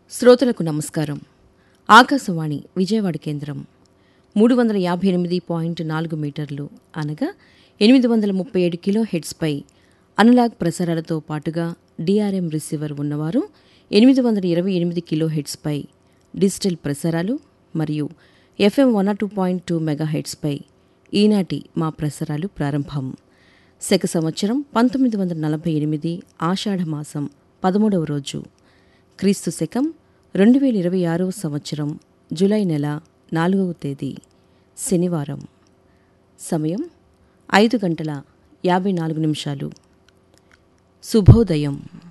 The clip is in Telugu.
శ్రోతలకు నమస్కారం ఆకాశవాణి విజయవాడ కేంద్రం మూడు వందల యాభై ఎనిమిది పాయింట్ నాలుగు మీటర్లు అనగా ఎనిమిది వందల ముప్పై ఏడు కిలో హెడ్స్పై అనలాగ్ ప్రసారాలతో పాటుగా డిఆర్ఎం రిసీవర్ ఉన్నవారు ఎనిమిది వందల ఇరవై ఎనిమిది కిలో హెడ్స్పై డిజిటల్ ప్రసారాలు మరియు FM one two point two mega హెడ్స్పై ఈనాటి మా ప్రసారాలు ప్రారంభం శక సంవత్సరం పంతొమ్మిది వందల నలభై ఎనిమిది ఆషాఢమాసం పదమూడవ రోజు క్రీస్తు శకం రెండు వేల ఇరవై ఆరవ సంవత్సరం జూలై నెల నాలుగవ తేదీ శనివారం సమయం ఐదు గంటల యాభై నాలుగు నిమిషాలు శుభోదయం